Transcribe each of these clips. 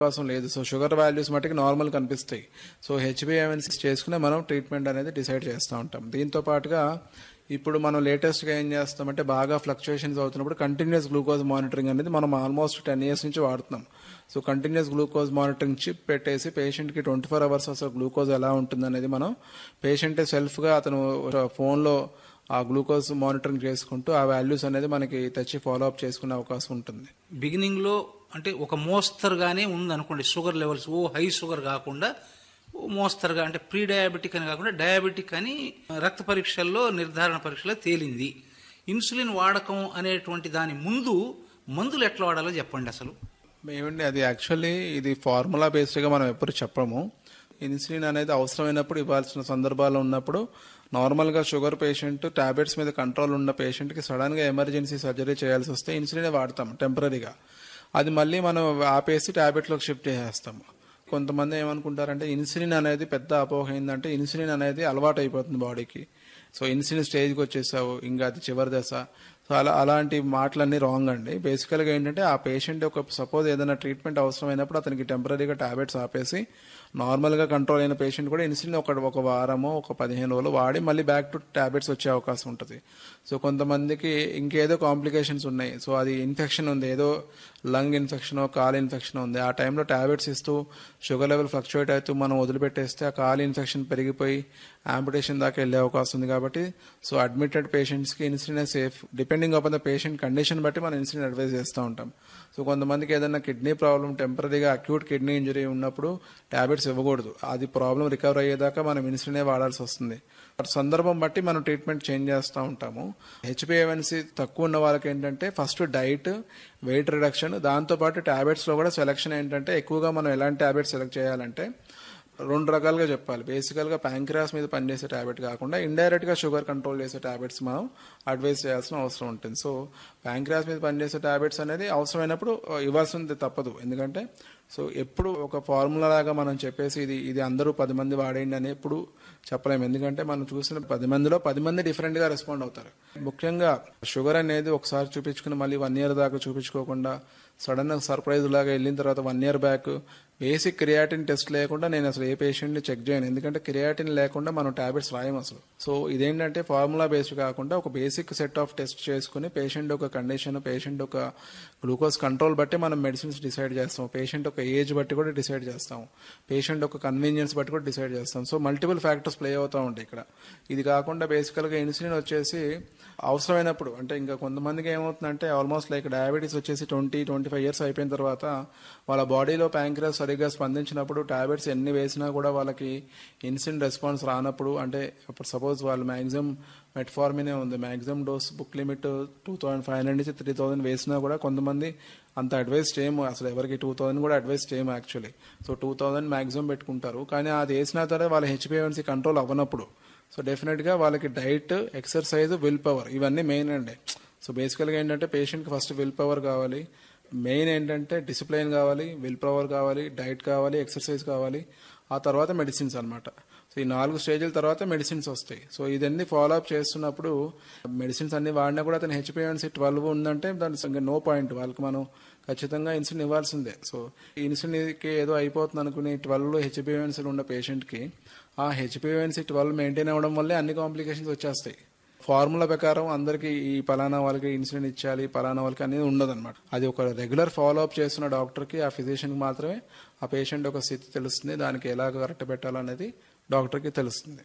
అవకాశం లేదు so sugar values మట్టుకు నార్మల్ కనిపిస్తాయి సో హెచ్బిఎవన్సీ చేసుకునే మనం ట్రీట్మెంట్ అనేది డిసైడ్ చేస్తూ ఉంటాం దీంతో పాటుగా ఇప్పుడు మనం లేటెస్ట్గా ఏం చేస్తామంటే బాగా ఫ్లక్చుయేషన్స్ అవుతున్నప్పుడు కంటిన్యూస్ గ్లూకోజ్ మానిటరింగ్ అనేది మనం ఆల్మోస్ట్ టెన్ ఇయర్స్ నుంచి వాడుతున్నాం so continuous glucose monitoring chip పెట్టేసి పేషెంట్కి ట్వంటీ ఫోర్ అవర్స్ అసలు గ్లూకోజ్ ఎలా ఉంటుంది అనేది మనం పేషెంట్ సెల్ఫ్గా అతను ఫోన్లో ఆ గ్లూకోజ్ మానిటరింగ్ చేసుకుంటూ ఆ వాల్యూస్ అనేది మనకి తెచ్చి ఫాలో అప్ చేసుకునే అవకాశం ఉంటుంది బిగినింగ్ లో అంటే ఒక మోస్తరుగానే ఉంది అనుకోండి షుగర్ లెవెల్స్ ఓ హై షుగర్ కాకుండా ఓ మోస్తరుగా అంటే ప్రీ డయాబెటిక్ అని కాకుండా డయాబెటిక్ అని రక్త పరీక్షల్లో నిర్ధారణ పరీక్షలో తేలింది ఇన్సులిన్ వాడకం అనేటువంటి దాని ముందు మందులు ఎట్లా వాడాలో చెప్పండి అసలు ఏమండి అది యాక్చువల్లీ ఇది ఫార్ములా బేస్డ్గా మనం ఎప్పుడు చెప్పము ఇన్సులిన్ అనేది అవసరమైనప్పుడు ఇవ్వాల్సిన సందర్భాలు ఉన్నప్పుడు నార్మల్గా షుగర్ పేషెంట్ టాబ్లెట్స్ మీద కంట్రోల్ ఉన్న పేషెంట్కి సడన్గా ఎమర్జెన్సీ సర్జరీ చేయాల్సి వస్తే ఇన్సులిన్ వాడతాం టెంపరీగా అది మళ్ళీ మనం ఆపేసి టాబ్లెట్లోకి షిఫ్ట్ చేసేస్తాము కొంతమంది ఏమనుకుంటారంటే ఇన్సులిన్ అనేది పెద్ద అపోహ ఏంటంటే ఇన్సులిన్ అనేది అలవాటు అయిపోతుంది బాడీకి సో ఇన్సులిన్ స్టేజ్కి వచ్చేసావు ఇంకా అది చివరి దశ సో అలా అలాంటి మాటలన్నీ రాంగ్ అండి బేసికల్గా ఏంటంటే ఆ పేషెంట్ ఒక సపోజ్ ఏదైనా ట్రీట్మెంట్ అవసరమైనప్పుడు అతనికి టెంపరీగా టాబ్లెట్స్ ఆపేసి నార్మల్గా కంట్రోల్ అయిన పేషెంట్ కూడా ఇన్సులిన్ ఒక ఒక వారమో ఒక పదిహేను రోజులు వాడి మళ్ళీ బ్యాక్ టు టాబ్లెట్స్ వచ్చే అవకాశం ఉంటుంది సో కొంతమందికి ఇంకేదో కాంప్లికేషన్స్ ఉన్నాయి సో అది ఇన్ఫెక్షన్ ఉంది ఏదో లంగ్ ఇన్ఫెక్షన్ కాల్ ఇన్ఫెక్షన్ ఉంది ఆ టైంలో టాబ్లెట్స్ ఇస్తూ షుగర్ లెవెల్ ఫ్లక్చుయేట్ అవుతూ మనం వదిలిపెట్టేస్తే ఆ కాల్ ఇన్ఫెక్షన్ పెరిగిపోయి ఆంపిటేషన్ దాకా వెళ్ళే అవకాశం ఉంది కాబట్టి సో అడ్మిటెడ్ పేషెంట్స్కి insulin safe depending upon the patient condition బట్టి మనం ఇన్సులిన్ అడ్వైజ్ చేస్తూ ఉంటాం సో కొంతమందికి ఏదైనా కిడ్నీ ప్రాబ్లం టెంపరీగా అక్యూట్ కిడ్నీ ఇంజరీ ఉన్నప్పుడు టాబ్లెట్స్ ఇవ్వకూడదు అది ప్రాబ్లం రికవర్ అయ్యేదాకా మనం ఇన్సులినే వాడాల్సి వస్తుంది సందర్భం బట్టి మనం ట్రీట్మెంట్ చేంజ్ చేస్తూ ఉంటాము హెచ్పిఏవన్సీ తక్కువ ఉన్న వాళ్ళకి ఏంటంటే ఫస్ట్ డైట్ వెయిట్ రిడక్షన్ దాంతోపాటు టాబ్లెట్స్లో కూడా సెలెక్షన్ ఏంటంటే ఎక్కువగా మనం ఎలాంటి టాబ్లెట్స్ సెలెక్ట్ చేయాలంటే రెండు రకాలుగా చెప్పాలి బేసికల్గా ప్యాంక్రాస్ మీద పనిచేసే టాబ్లెట్ కాకుండా ఇండైరెక్ట్గా షుగర్ కంట్రోల్ చేసే టాబ్లెట్స్ మనం అడ్వైస్ చేయాల్సిన అవసరం ఉంటుంది సో ప్యాంక్రాస్ మీద పనిచేసే టాబ్లెట్స్ అనేది అవసరమైనప్పుడు ఇవ్వాల్సింది తప్పదు ఎందుకంటే సో ఎప్పుడు ఒక ఫార్ములా లాగా మనం చెప్పేసి ఇది ఇది అందరూ పది మంది వాడేయండి అని ఎప్పుడు చెప్పలేము ఎందుకంటే మనం చూసిన పది మందిలో పది మంది డిఫరెంట్గా రెస్పాండ్ అవుతారు ముఖ్యంగా షుగర్ అనేది ఒకసారి చూపించుకుని మళ్ళీ వన్ ఇయర్ దాకా చూపించుకోకుండా సడన్ సర్ప్రైజ్ లాగా వెళ్ళిన తర్వాత one year back basic creatinine test లేకుండా నేను అసలు ఏ పేషెంట్ని చెక్ చేయను ఎందుకంటే క్రియాటిన్ లేకుండా మనం టాబ్లెట్స్ రాయం అసలు సో ఇదేంటంటే ఫార్ములా బేస్డ్ కాకుండా ఒక బేసిక్ సెట్ ఆఫ్ టెస్ట్ చేసుకుని పేషెంట్ ఒక కండిషన్ పేషెంట్ ఒక గ్లూకోజ్ కంట్రోల్ బట్టి మనం మెడిసిన్స్ డిసైడ్ చేస్తాం పేషెంట్ ఒక ఏజ్ బట్టి కూడా డిసైడ్ చేస్తాం పేషెంట్ ఒక కన్వీనియన్స్ బట్టి కూడా డిసైడ్ చేస్తాం సో మల్టిపుల్ ఫ్యాక్టర్స్ ప్లే అవుతూ ఉంటాయి ఇక్కడ ఇది కాకుండా బేసికల్గా ఇన్సులిన్ వచ్చేసి అవసరమైనప్పుడు అంటే ఇంకా కొంతమందికి ఏమవుతుందంటే ఆల్మోస్ట్ లైక్ డయాబెటీస్ వచ్చేసి ట్వంటీ ట్వంటీ ఫైవ్ ఇయర్స్ అయిపోయిన తర్వాత వాళ్ళ బాడీలో ప్యాంక్రస్ సరిగ్గా స్పందించినప్పుడు టాబ్లెట్స్ ఎన్ని వేసినా కూడా వాళ్ళకి ఇన్సులిన్ రెస్పాన్స్ రానప్పుడు అంటే ఇప్పుడు సపోజ్ వాళ్ళు మ్యాక్సిమం మెట్ఫార్మినే ఉంది maximum dose book limit two thousand five hundred నుంచి త్రీ థౌసండ్ వేసినా కూడా కొంతమంది అంత అడ్వైస్ చేయము అసలు ఎవరికి టూ థౌసండ్ కూడా అడ్వైస్ చేయము actually so two thousand maximum పెట్టుకుంటారు కానీ అది వేసిన తర్వాత వాళ్ళ హెచ్పిఎన్సీ కంట్రోల్ అవ్వనప్పుడు సో డెఫినెట్గా వాళ్ళకి డైట్ ఎక్సర్సైజ్ విల్ పవర్ ఇవన్నీ మెయిన్ అండి సో బేసికల్గా ఏంటంటే పేషెంట్కి ఫస్ట్ విల్ పవర్ కావాలి మెయిన్ ఏంటంటే డిసిప్లైన్ కావాలి విల్ పవర్ కావాలి డైట్ కావాలి ఎక్సర్సైజ్ కావాలి ఆ తర్వాత మెడిసిన్స్ అనమాట సో ఈ నాలుగు స్టేజ్ల తర్వాత మెడిసిన్స్ వస్తాయి సో ఇదన్నీ ఫాలో అప్ చేస్తున్నప్పుడు మెడిసిన్స్ అన్ని వాడినా కూడా అతను హెచ్పిఎన్సీ ట్వెల్వ్ ఉందంటే దాని నో పాయింట్ వాళ్ళకి మనం ఖచ్చితంగా ఇన్సులిన్ ఇవ్వాల్సిందే సో ఇన్సులిన్కి ఏదో అయిపోతుంది అనుకుని ట్వెల్వ్ హెచ్పిఎన్సీలు ఉన్న పేషెంట్కి ఆ హెచ్పిఎన్సీ ట్వెల్వ్ మెయింటైన్ అవ్వడం వల్లే అన్ని కాంప్లికేషన్స్ వచ్చేస్తాయి ఫార్ములా ప్రకారం అందరికి ఈ పలానా వాళ్ళకి ఇన్సులిన్ ఇచ్చాలి పలానా వాళ్ళకి అనేది ఉండదు అనమాట అది ఒక రెగ్యులర్ ఫాలో అప్ చేస్తున్న డాక్టర్కి ఆ ఫిజిషియన్కి మాత్రమే ఆ పేషెంట్ ఒక స్థితి తెలుస్తుంది దానికి ఎలా కరెక్ట్ పెట్టాలనేది డాక్టర్కి తెలుస్తుంది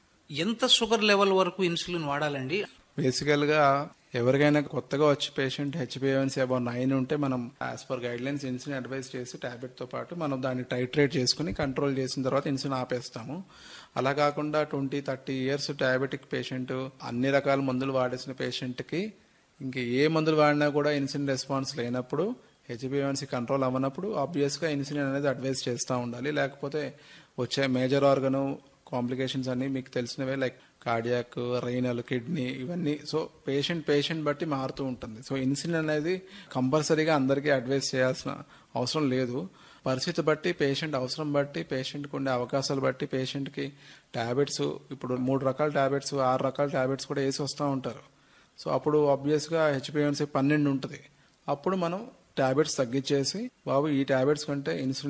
ఎంత షుగర్ లెవెల్ వరకు ఇన్సులిన్ వాడాలండి బేసికల్గా ఎవరికైనా కొత్తగా వచ్చి పేషెంట్ హెచ్పిఎన్సీ అబౌట్ నైన్ ఉంటే మనం as per guidelines insulin advice చేసి టాబ్లెట్తో పాటు మనం దాన్ని టైట్రేట్ చేసుకుని కంట్రోల్ చేసిన తర్వాత ఇన్సులిన్ ఆపేస్తాము అలా కాకుండా twenty thirty years diabetic patient అన్ని రకాల మందులు వాడేసిన పేషెంట్కి ఇంక ఏ మందులు వాడినా కూడా ఇన్సులిన్ రెస్పాన్స్ లేనప్పుడు హెచ్బిఎన్సీ కంట్రోల్ అవ్వనప్పుడు ఆబ్వియస్గా ఇన్సులిన్ అనేది అడ్వైస్ చేస్తూ ఉండాలి లేకపోతే వచ్చే మేజర్ ఆర్గను కాంప్లికేషన్స్ అన్ని మీకు తెలిసినవే లైక్ కార్డియాక్ రైనల్ కిడ్నీ ఇవన్నీ సో పేషెంట్ పేషెంట్ బట్టి మారుతూ ఉంటుంది సో ఇన్సులిన్ అనేది కంపల్సరీగా అందరికీ అడ్వైస్ చేయాల్సిన అవసరం లేదు పరిస్థితి బట్టి పేషెంట్ అవసరం బట్టి పేషెంట్కి ఉండే అవకాశాలు బట్టి పేషెంట్కి ట్యాబ్లెట్స్ ఇప్పుడు మూడు రకాల ట్యాబ్లెట్స్ ఆరు రకాల ట్యాబ్లెట్స్ కూడా వేసి వస్తూ ఉంటారు సో అప్పుడు ఆబ్వియస్గా హెచ్పిఎన్సీ పన్నెండు ఉంటుంది అప్పుడు మనం టాబ్లెట్స్ తగ్గించేసి బాబు ఈ టాబ్లెట్స్ కంటే ఇన్సులిన్